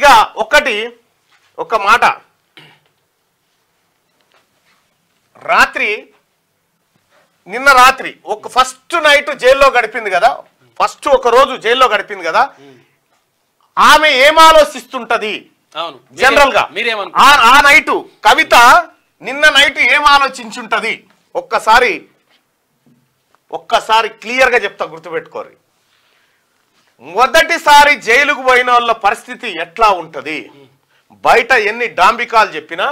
ఇక ఒకటి ఒక మాట రాత్రి నిన్న రాత్రి ఒక ఫస్ట్ నైట్ జైల్లో గడిపింది కదా ఫస్ట్ ఒక రోజు జైల్లో గడిపింది కదా ఆమె ఏం ఆలోచిస్తుంటది అవును జనరల్ గా మీరేమనుకో ఆ ఆ నైటు కవిత నిన్న నైట్ ఏం ఆలోచించుంటది ఒక్కసారి ఒక్కసారి క్లియర్ గా చెప్తా గుర్తుపెట్టుకోరు మొదటిసారి జైలుకు పోయిన వాళ్ళ పరిస్థితి ఎట్లా ఉంటది బయట ఎన్ని డాంబికాలు చెప్పినా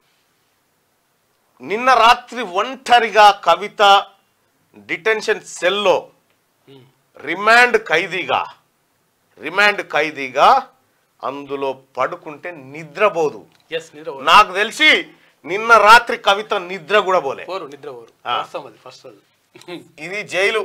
నిన్న రాత్రి ఒంటరిగా కవిత డిటెన్షన్ సెల్లో రిమాండ్ ఖైదీగా రిమాండ్ ఖైదీగా అందులో పడుకుంటే నిద్రపోదు ఎస్ నిద్ర పోరు. నాకు తెలిసి నిన్న రాత్రి కవిత నిద్ర కూడా పోలే పోరు నిద్ర పోరు ఆ. వాస్తవం అది ఫస్ట్ అది ఇది జైలు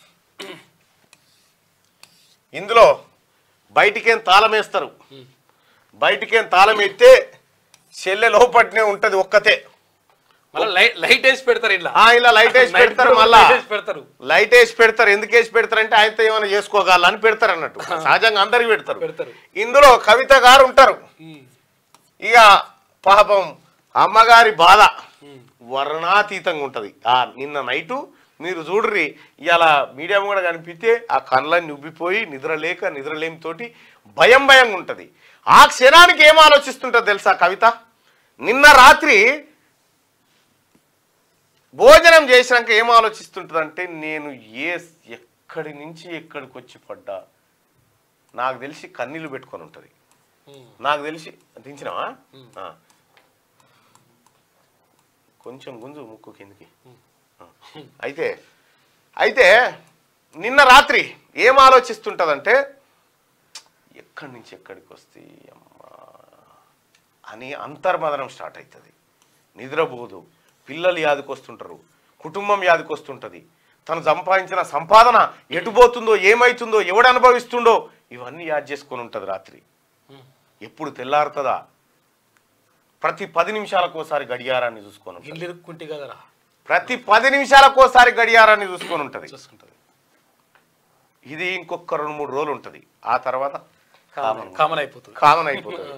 ఇందులో బయటికేం తాళం వేస్తారు బయటికేం తాళం ఎత్తే చెల్లె లోపట్నే ఉంటది ఒక్కతే మళ్ళీ లైట్ లైట్ వేసి పెడతారు ఇలా ఆ, ఇలా లైట్ వేసి Night పెడతారు కూడా మళ్ళా light వేసి పెడతారు లైట్ వేసి పెడతారు ఎందుకు వేసి పెడతారు అంటే ఆయనతో ఏమైనా చేసుకోగల అని పెడతారు అన్నట్టు సహజంగా అందరికి పెడతారు పెడతారు. ఇందులో కవిత గారు ఉంటారు ఉమ్. ఇక పాపం అమ్మగారి బాధ వర్ణాతీతంగా ఉంటది ఆ నిన్న నైటు మీరు చూడ్రి ఇలా మీడియా కూడా కనిపిస్తే ఆ కళ్ళని ఉబ్బిపోయి నిద్ర లేక నిద్రలేమితోటి భయం భయంగా ఉంటది ఆ క్షణానికి ఏం ఆలోచిస్తుంటుంది తెలుసా కవిత నిన్న రాత్రి భోజనం చేసినాక ఏం ఆలోచిస్తుంటుందంటే నేను ఏ ఎక్కడి నుంచి ఎక్కడికి వచ్చి పడ్డా నాకు తెలిసి కన్నీళ్ళు పెట్టుకొని ఉంటుంది ఉమ్. నాకు తెలిసి దించినావా ఆ. కొంచెం గుంజు ముక్కు కిందికి ఆ. అయితే అయితే నిన్న రాత్రి ఏం ఆలోచిస్తుంటదంటే ఎక్కడి నుంచి ఎక్కడికి వస్తే అమ్మా అని అంతర్మదనం స్టార్ట్ అవుతుంది నిద్రపోదు పిల్లలు యాదికొస్తుంటారు కుటుంబం యాదికొస్తుంటుంది తను సంపాదించిన సంపాదన ఎటుపోతుందో ఏమైతుందో ఎవడు అనుభవిస్తుండో ఇవన్నీ యాద్ చేసుకొని ఉంటుంది రాత్రి ఎప్పుడు తెల్లారుతుందా ప్రతి పది నిమిషాలకు ఒకసారి గడియారాన్ని చూసుకొని ఉంటది. ఇల్లు ఇరుక్కుంటే కదరా ప్రతి పది నిమిషాలకు ఒకసారి గడియారాన్ని చూసుకొని ఉంటుంది చూసుకుంటది ఇది ఇంకొక రెండు మూడు రోజులు ఉంటుంది ఆ తర్వాత కామన్ కామన్ అయిపోతుంది కామన్ అయిపోతుంది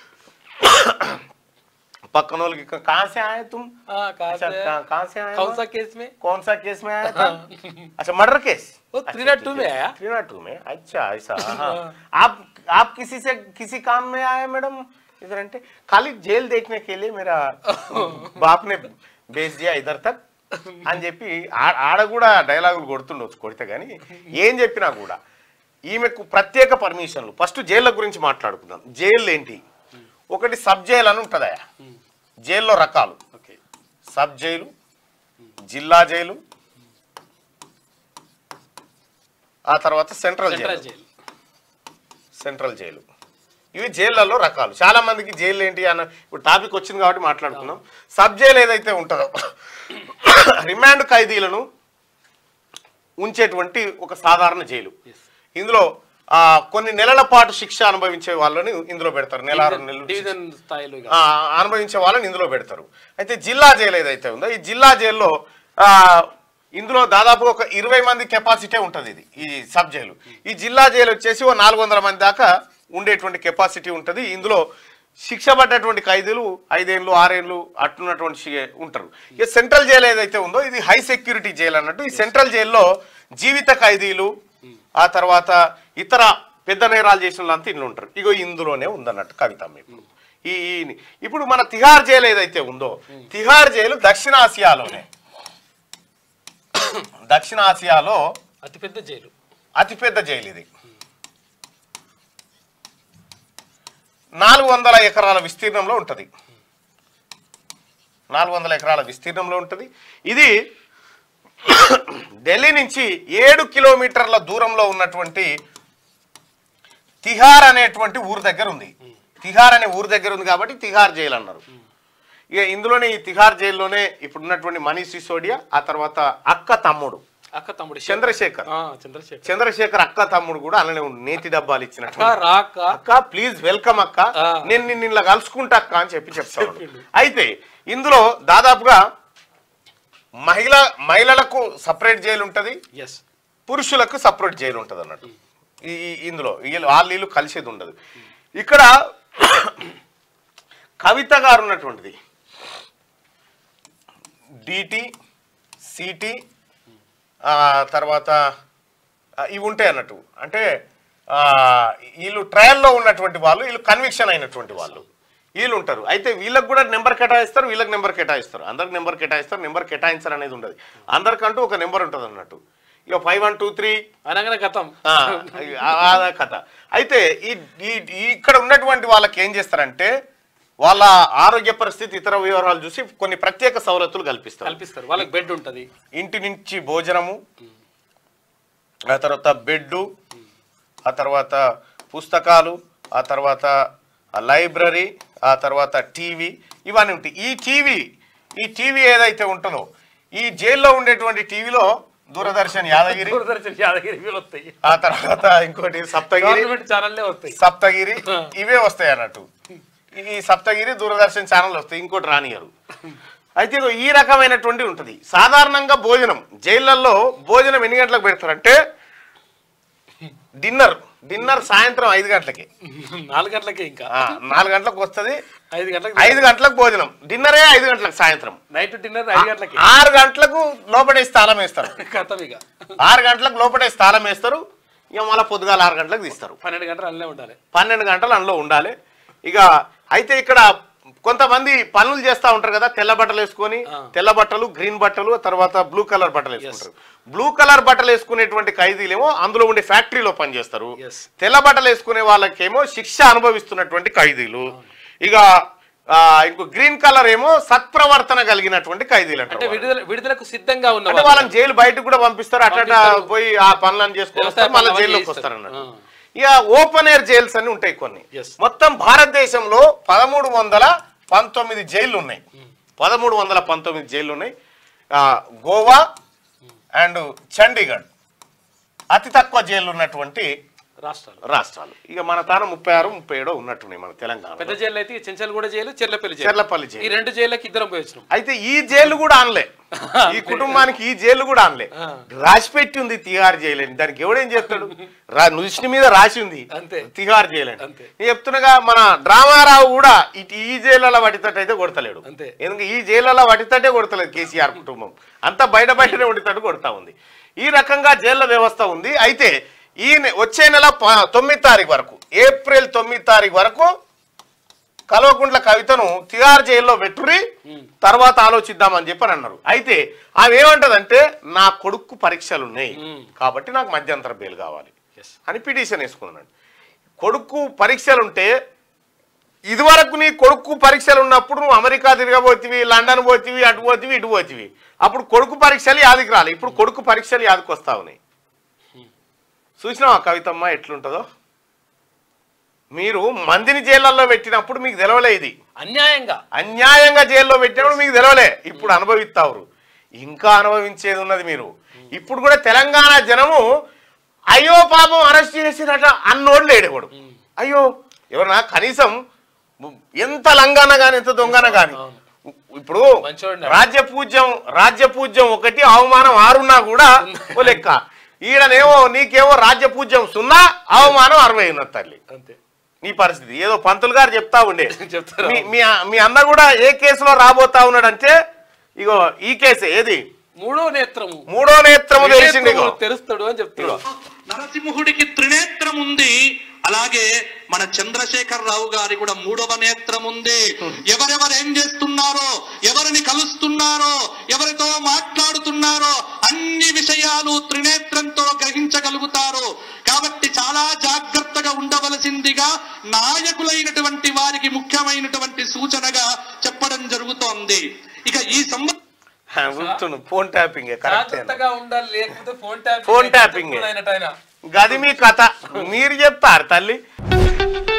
పక్కన వాళ్ళకి "క- कहाँ से आए तुम हाँ, कहाँ अच्छा, से? कहाँ- कहाँ से आए कौन हो? सा केस में कौन सा केस में आया था अच्छा मर्डर केस वो 302 में आया? थ्री नाट टू में अच्छा ऐसा हाँ आप आप किसी से किसी काम में आए मैडम इधर అంటే खाली जेल देखने के लिए मेरा बाप ने भेज दिया इधर तक అని చెప్పి ఆ- ఆడ కూడా డైలాగులు కొడుతుండొచ్చు కొడితే కానీ ఏం చెప్పినా కూడా ఈమెకు ప్రత్యేక పర్మిషన్లు ఫస్ట్ జైళ్ళ గురించి మాట్లాడుకుందాం జైలు ఏంటి ఒకటి సబ్ జైలు అని ఉంటుందా జైల్లో రకాలు ఓకే సబ్ జైలు జిల్లా జైలు ఆ తర్వాత central central jail jail central jail ఇవి జైళ్ళలో రకాలు చాలా మందికి జైలు ఏంటి అన్న ఇప్పుడు టాపిక్ వచ్చింది కాబట్టి మాట్లాడుకుందాం సబ్ జైలు ఏదైతే ఉంటుందో రిమాండ్ ఖైదీలను ఉంచేటువంటి ఒక సాధారణ జైలు Yes. ఇందులో ఆ, కొన్ని నెలల పాటు శిక్ష అనుభవించే వాళ్ళని ఇందులో పెడతారు నెల ఆరు నెలలు శిక్ష. డివిజన్ స్థాయిలో ఇక. ఆ, అనుభవించే వాళ్ళని ఇందులో పెడతారు అయితే జిల్లా జైలు ఏదైతే ఉందో ఈ జిల్లా జైల్లో ఆ, ఇందులో దాదాపు ఒక ఇరవై మంది కెపాసిటీ ఉంటుంది ఇది ఈ సబ్ జైలు ఈ జిల్లా జైలు వచ్చేసి ఓ నాలుగు వందల మంది దాకా ఉండేటువంటి కెపాసిటీ ఉంటుంది ఇందులో శిక్ష పడ్డటువంటి ఖైదీలు ఐదేళ్ళు ఆరేళ్ళు అట్టున్నటువంటి శి- ఉంటారు ఇక సెంట్రల్ జైలు ఏదైతే ఉందో ఇది హై సెక్యూరిటీ జైలు అన్నట్టు ఈ సెంట్రల్ జైల్లో జీవిత ఖైదీలు ఆ తర్వాత ఇతర పెద్ద నేరాలు చేసిన వాళ్ళంతా ఇందులో ఉంటారు ఇగో ఇందులోనే ఉందన్నట్టు కవిత మీకు ఈ ఈ- ఇప్పుడు మన తిహార్ జైలు ఏదైతే ఉందో తిహార్ జైలు దక్షిణాసియాలోనే దక్షిణాసియాలో అతిపెద్ద జైలు అతిపెద్ద జైలు ఇది నాలుగు వందల ఎకరాల విస్తీర్ణంలో ఉంటుంది నాలుగు వందల ఎకరాల విస్తీర్ణంలో ఉంటుంది ఇది ఢిల్లీ నుంచి ఏడు కిలోమీటర్ల దూరంలో ఉన్నటువంటి తిహార్ అనేటువంటి ఊరు దగ్గర ఉంది తిహార్ అనే ఊరు దగ్గర ఉంది కాబట్టి తిహార్ జైలు అన్నారు ఇక ఇందులోనే ఈ తిహార్ జైల్లోనే ఇప్పుడు ఉన్నటువంటి మనీష్ సిసోడియా ఆ తర్వాత అక్క తమ్ముడు అక్క తమ్ముడు చంద్రశేఖర్ ఆ, చంద్రశేఖర్ చంద్రశేఖర్ అక్క తమ్ముడు కూడా అలానే ఉండు నేతి డబ్బాలు ఇచ్చినట్టు అక్క రాక అక్క ప్లీజ్ వెల్కమ్ అక్క ఆ. నేను నిన్ను ఇలా కలుసుకుంటా అక్క అని చెప్పి చెప్తాను చెప్పిండు. అయితే ఇందులో దాదాపుగా మహిళ మహిళలకు సపరేట్ జైలు ఉంటది ఎస్ పురుషులకు సపరేట్ జైలు ఉంటుంది అన్నట్టు ఈ ఈ- ఇందులో వీళ్ళు వాళ్ళు వీళ్ళు కలిసేది ఉండదు ఇక్కడ కవిత గారు ఉన్నటువంటిది డిటి సిటి తర్వాత ఆ, ఇవి ఉంటాయి అన్నట్టు అంటే ఆ, వీళ్ళు ట్రయల్లో ఉన్నటువంటి వాళ్ళు వీళ్ళు కన్విక్షన్ అయినటువంటి వాళ్ళు వీళ్ళు ఉంటారు అయితే వీళ్ళకి కూడా నెంబర్ కేటాయిస్తారు వీళ్ళకి నెంబర్ కేటాయిస్తారు అందరికి నెంబర్ కేటాయిస్తారు నెంబర్ కేటాయించరు అనేది ఉండదు అందరికంటూ ఒక నెంబర్ ఉంటుంది అన్నట్టు ఇక ఫైవ్ వన్ టూ త్రీ అనగానే గతం ఆ, ఆ- ఆ కథ అయితే ఈ ఈ- ఈ ఇక్కడ ఉన్నటువంటి వాళ్ళకి ఏం చేస్తారంటే వాళ్ళ ఆరోగ్య పరిస్థితి ఇతర వివరాలు చూసి కొన్ని ప్రత్యేక సవలతులు కల్పిస్తారు కల్పిస్తారు వాళ్ళకి బెడ్ ఉంటది ఇంటి నుంచి భోజనము ఆ తర్వాత బెడ్డు ఆ తర్వాత పుస్తకాలు ఆ తర్వాత ఆ లైబ్రరీ ఆ తర్వాత టీవీ ఇవన్నీ ఉంటాయి ఈ టీవీ ఈ టీవీ ఏదైతే ఉంటుందో ఈ జైల్లో ఉండేటువంటి టీవీలో దూరదర్శన్ యాదగిరి దూరదర్శన్ యాదగిరి ఇవి వస్తాయి ఆ తర్వాత ఇంకోటి సప్తగిరి గవర్నమెంట్ ఛానల్లే వస్తాయి సప్తగిరి ఇవే వస్తాయి అన్నట్టు ఈ సప్తగిరి దూరదర్శన్ ఛానల్ వస్తాయి ఇంకోటి రానియరు అయితే ఇగో ఈ రకమైనటువంటి ఉంటుంది సాధారణంగా భోజనం జైళ్ళల్లో భోజనం ఎన్ని గంటలకు పెడతారంటే డిన్నర్ డిన్నర్ సాయంత్రం ఐదు గంటలకి నాలుగు గంటలకే ఇంకా ఆ, నాలుగు గంటలకు వస్తుంది ఐదు గంటలకు ఐదు గంటలకు భోజనం డిన్నరే ఐదు గంటలకు సాయంత్రం నైట్ డిన్నర్ ఐదు గంటలకి ఆరు గంటలకు లోపడేసి తాళం వేస్తారు కథం ఇక ఆరు గంటలకు లోపడేసి తాళం వేస్తారు ఇక మళ్ళీ పొద్దుగాల ఆరు గంటలకు తీస్తారు పన్నెండు గంటలు అల్లే ఉండాలి పన్నెండు గంటలు అందులో ఉండాలి ఇక అయితే ఇక్కడ కొంతమంది పనులు చేస్తూ ఉంటారు కదా తెల్ల బట్టలు వేసుకొని ఆ. తెల్ల బట్టలు గ్రీన్ బట్టలు తర్వాత బ్లూ కలర్ బట్టలు వేసుకుంటారు బ్లూ కలర్ బట్టలు వేసుకునేటువంటి ఖైదీలేమో అందులో ఉండే ఫ్యాక్టరీలో పనిచేస్తారు Yes. తెల్ల బట్టలు వేసుకునే వాళ్ళకేమో శిక్ష అనుభవిస్తున్నటువంటి ఖైదీలు ఇక ఆ, ఇంకో గ్రీన్ కలర్ ఏమో సత్ప్రవర్తన కలిగినటువంటి ఖైదీలు అంటే అంటారు విడుదల విడుదలకు సిద్ధంగా ఉన్న అంటే వాళ్ళు. వాళ్ళని జైలు బయటకు కూడా పంపిస్తారు అట్లా పంపిస్తారు. పోయి ఆ పనులను చేసుకొని వ్యవసాయ వస్తారు మళ్ళీ పనులు జైల్లోకి అవన్నీ వస్తారు అన్నట్టు చేస్తారు. ఇక ఓపెన్ ఎయిర్ జైల్స్ అని ఉంటాయి కొన్ని Yes. మొత్తం భారతదేశంలో పదమూడు వందల పంతొమ్మిది జైళ్ళు ఉన్నాయి పదమూడు వందల పంతొమ్మిది జైళ్ళు ఉన్నాయి ఆ, గోవా అండ్ చండీగఢ్ అతి తక్కువ జైళ్ళు ఉన్నటువంటి రాష్ట్రాలు రాష్ట్రాలు ఇక మన తాను ముప్పై ఆరు ముప్పై ఏడో ఉన్నట్టున్నాయి మన తెలంగాణ పెద్ద జైలు అయితే చెంచల్గూడ జైలు చెర్లపల్లి జైలు చెర్లపల్లి ఈ జైలు రెండు జైళ్ళకి ఇద్దరం పోయి వచ్చినాం అయితే ఈ జైలు కూడా అనలే ఈ కుటుంబానికి ఈ జైలు కూడా అనలే ఆ. రాసి పెట్టి ఉంది తిహార్ జైలు అని దానికి ఎవడేం చేస్తాడు రా నుష్టి మీద రాసి ఉంది అంతే. తిహార్ జైలు అని అంతే. నేను చెప్తున్నగా మన డ్రామారావు కూడా ఇటు ఈ జైలలో పడితట్టు అయితే కొడతలేడు అంతే. ఎందుకంటే ఈ జైలలో పడితట్టే కొడతలేదు కేసీఆర్ కుటుంబం అంతా బయట బయటనే ఉండితట్టు కొడతా ఉంది ఈ రకంగా జైళ్ళ వ్యవస్థ ఉంది అయితే ఈ నె- వచ్చే నెల ప- తొమ్మిది తారీఖు వరకు ఏప్రిల్ తొమ్మిది తారీఖు వరకు కల్వకుంట్ల కవితను తిహార్ జైల్లో పెట్టుర్రి తర్వాత ఆలోచిద్దామని చెప్పని అన్నారు అయితే ఆమె ఏమంటదంటే నా కొడుకు పరీక్షలు ఉన్నాయి మ్మ్. కాబట్టి నాకు మధ్యంతర బెయిల్ కావాలి ఎస్ అని పిటిషన్ వేసుకున్నాడు కొడుకు పరీక్షలు ఉంటే ఇదివరకు నీ కొడుకు పరీక్షలు ఉన్నప్పుడు నువ్వు అమెరికా తిరగబోతివి లండన్ పోతివి అటు పోతివి ఇటు పోతివి అప్పుడు కొడుకు పరీక్షలు యాదికి రాలి ఇప్పుడు కొడుకు పరీక్షలు యాదికి వస్తా ఉన్నాయి చూసినావా కవితమ్మ ఎట్లుంటుందో మీరు మందిని జైళ్ళల్లో పెట్టినప్పుడు మీకు తెలవలే ఇది అన్యాయంగా అన్యాయంగా జైల్లో పెట్టినప్పుడు మీకు తెలవలే ఇప్పుడు అనుభవిస్తావు ఇంకా అనుభవించేది ఉన్నది మీరు ఇప్పుడు కూడా తెలంగాణ జనము అయ్యో పాపం అరెస్ట్ చేసిరట అన్నోడు లేడేవాడు అయ్యో ఎవరన్నా కనీసం ఎంత లంగాన గాని ఎంత దొంగన గాని ఇప్పుడు మంచోడిని. రాజ్య పూజ్యం రాజ్య పూజ్యం ఒకటి అవమానం ఆరున్నా కూడా ఓ లెక్క ఈడనేమో నీకేమో రాజ్య పూజ్యం సున్నా అవమానం అరవై ఉన్నది తల్లి అంతే నీ పరిస్థితి ఏదో పంతులు గారు చెప్తా ఉండే చెప్తారా? మీ- మీ మీ అన్న కూడా ఏ కేసులో రాబోతా ఉన్నాడంటే ఇగో ఈ కేసే ఏది మూడో నేత్రము మూడో నేత్రము తెలిసింది ఇగో నేత్రము తెరుస్తాడు అని చెప్తున్నాడు నరసింహుడికి త్రినేత్రం ఉంది అలాగే మన చంద్రశేఖర్ రావు గారి కూడా మూడవ నేత్రం ఉంది ఎవరెవరు ఏం చేస్తున్నారో ఎవరిని కలుస్తున్నారో ఎవరితో మాట్లాడుతున్నారో అన్ని విషయాలు త్రినేత్రంతో గ్రహించగలుగుతారు కాబట్టి చాలా జాగ్రత్తగా ఉండవలసిందిగా నాయకులైనటువంటి వారికి ముఖ్యమైనటువంటి సూచనగా చెప్పడం జరుగుతోంది ఇక ఈ సంవత్సరం గుర్తుండు ఫోన్ ట్యాపింగ్ కరెక్ట్ జాగ్రత్తగా ఉండాలి లేకపోతే ఫోన్ ట్యాపింగ్ ఫోన్ ట్యాపింగ్. అయినట్టయినా గది మీ కథ మీరు చెప్తారు తల్లి